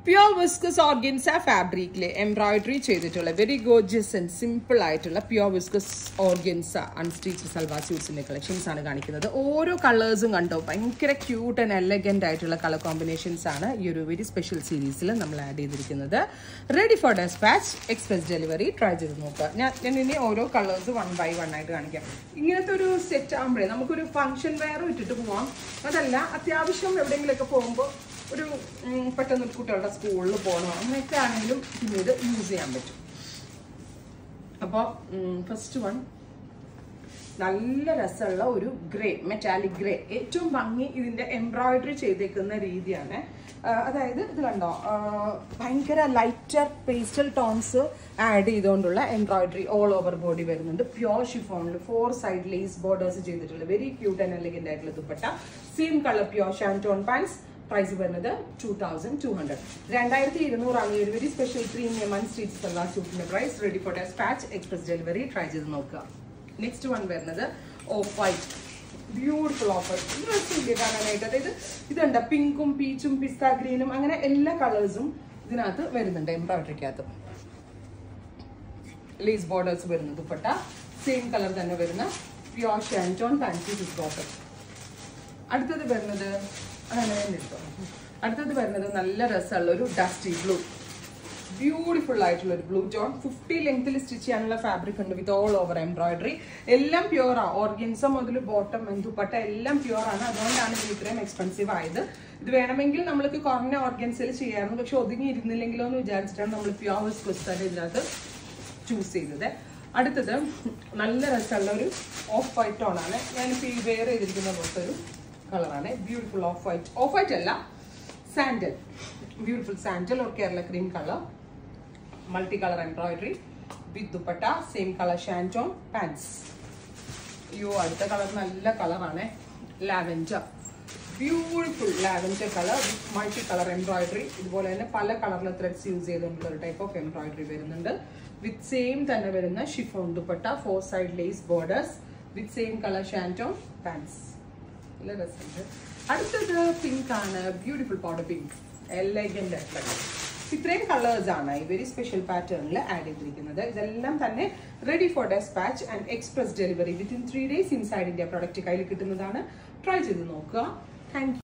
Pure viscose organza ഫാബ്രിക്കിൽ embroidery ചെയ്തിട്ടുള്ള very gorgeous and simple ആയിട്ടുള്ള pure viscose organza unstitched salwar സ്യൂട്ട്സിന്റെ കളക്ഷൻസ് ആണ് കാണിക്കുന്നത് ഓരോ കളേഴ്സും കണ്ടോ ഭയങ്കര ക്യൂട്ട് ആൻഡ് എലഗന്റ് ആയിട്ടുള്ള കളർ കോമ്പിനേഷൻസ് ആണ് ഈ ഒരു വെരി സ്പെഷ്യൽ സീരീസിൽ നമ്മൾ ആഡ് ചെയ്തിരിക്കുന്നത് ready for dispatch express delivery try ചെയ്ത് നോക്കുക ഞാൻ ഞാൻ ഇനി ഓരോ കളേഴ്സ് വൺ ബൈ വൺ ആയിട്ട് കാണിക്കാം ഇങ്ങനത്തെ ഒരു സെറ്റ് ആകുമ്പോഴേ നമുക്കൊരു ഫംഗ്ഷൻ വെയർ ഇട്ടിട്ട് പോവാം അതല്ല അത്യാവശ്യം എവിടെയെങ്കിലുമൊക്കെ പോകുമ്പോൾ ഒരു ഉം, പെട്ടെന്ന് ഒരു കുട്ടികളുടെ സ്കൂളിൽ പോകണോ അങ്ങനെയൊക്കെ ആണെങ്കിലും പിന്നീട് യൂസ് ചെയ്യാൻ പറ്റും അപ്പോൾ ഫസ്റ്റ് വൺ നല്ല രസമുള്ള ഒരു ഗ്രേ മെറ്റാലിക് ഗ്രേ ഏറ്റവും ഭംഗി ഇതിന്റെ എംബ്രോയിഡറി ചെയ്തേക്കുന്ന രീതിയാണ് ആ, അതായത് ഇത് കണ്ടോ ആ, ഭയങ്കര ലൈറ്റർ പേസ്റ്റൽ ടോൺസ് ആഡ് ചെയ്തുകൊണ്ടുള്ള എംബ്രോയിഡറി ഓൾ ഓവർ ബോഡി വരുന്നുണ്ട് പ്യോർ ഷിഫോണിൽ ഫോർ സൈഡ് ലേസ് ബോർഡേഴ്സ് ചെയ്തിട്ടുള്ള വെരി ക്യൂട്ട് ആൻഡ് എലിഗന്റ് ആയിട്ടുള്ള dupatta same colour pure shantoon pants price വരുന്നത് ടു തൗസൻഡ് ടു ഹൺഡ്രഡ് രണ്ടായിരത്തി ഇരുന്നൂറാണ് ഈ ഒരു very special premium one street salwar സൂട്ടിന്റെ price ready for dispatch express delivery try ചെയ്ത് നോക്കുക നെക്സ്റ്റ് വൺ വരുന്നത് off white beautiful off white ഡ്രസ്സില്ലേ കാണാനായിട്ട് അതായത് ഇതുണ്ട് പിങ്കും പീച്ചും പിസ്ത ഗ്രീനും അങ്ങനെ എല്ലാ കളേഴ്സും ഇതിനകത്ത് വരുന്നുണ്ട് എംബ്രോയിഡറിക്കകത്ത് ലേസ് ബോർഡേഴ്സ് വരുന്ന ദുപ്പട്ട സെയിം കളർ തന്നെ വരുന്ന പ്യോർ ഷാൻറ്റോൺ പാൻസി ദിസ് ബോട്ടം അടുത്തത് വരുന്നത് അങ്ങനെ തന്നെ എടുത്തോ. അടുത്തത് വരുന്നത് നല്ല രസമുള്ള ഒരു ഡസ്റ്റി ബ്ലൂ ബ്യൂട്ടിഫുൾ ആയിട്ടുള്ള ഒരു ബ്ലൂ ടോൺ ഫിഫ്റ്റി ലെങ്ത്തിൽ സ്റ്റിച്ച് ചെയ്യാനുള്ള ഫാബ്രിക് ഉണ്ട് വിത്ത് ഓൾ ഓവർ എംബ്രോയിഡറി എല്ലാം പ്യുവറാ ഓർഗൻസ മുതൽ ബോട്ടം ദുപ്പട്ട എല്ലാം പ്യുവർ ആണ് അതുകൊണ്ടാണ് ഇത് ഇത്രയും എക്സ്പെൻസീവ് ആയത് ഇത് വേണമെങ്കിൽ നമ്മൾക്ക് കുറഞ്ഞ ഓർഗൻസിൽ ചെയ്യാറുണ്ട് പക്ഷെ ഒതുങ്ങി ഇരുന്നില്ലെങ്കിലോ എന്ന് വിചാരിച്ചിട്ടാണ് നമ്മൾ പ്യുവർ വിസ്കോസ്റ്റായിട്ട് ഇതിനകത്ത് ചൂസ് ചെയ്തത് അടുത്തത് നല്ല രസമുള്ള ഒരു ഓഫ് വൈറ്റ് ടോൺ ആണ് ഞാനിപ്പോൾ ഈ വെയർ ചെയ്തിരിക്കുന്ന പോലത്തെ ഒരു കളറാണ് beautiful off white off white അല്ല sandal beautiful sandal or Kerala cream colour multi colour embroidery with dupatta same colour shantoon pants അയ്യോ അടുത്ത കളർ നല്ല കളറാണ് lavender beautiful lavender colour with multi colour embroidery ഇതുപോലെ തന്നെ പല കളറിലെ ത്രെഡ്സ് യൂസ് ചെയ്തുകൊണ്ടുള്ള ഒരു ടൈപ്പ് ഓഫ് എംബ്രോയിഡറി വരുന്നുണ്ട് വിത്ത് സെയിം തന്നെ വരുന്ന chiffon dupatta four side lace borders with same colour shantoon pants നല്ല രസമുണ്ട് അടുത്തത് പിങ്ക് ആണ് ബ്യൂട്ടിഫുൾ പൗഡർ പിങ്ക് എലഗന്റ് ആയിട്ടുള്ള colour. ഇത്രയും കളേഴ്സ് ആണ് ഈ വെരി സ്പെഷ്യൽ പാറ്റേണിൽ ആഡ് ചെയ്തിരിക്കുന്നത് ഇതെല്ലാം തന്നെ ready for dispatch and express delivery within three days inside India product കയ്യിൽ കിട്ടുന്നതാണ് ട്രൈ ചെയ്ത് നോക്കുക താങ്ക്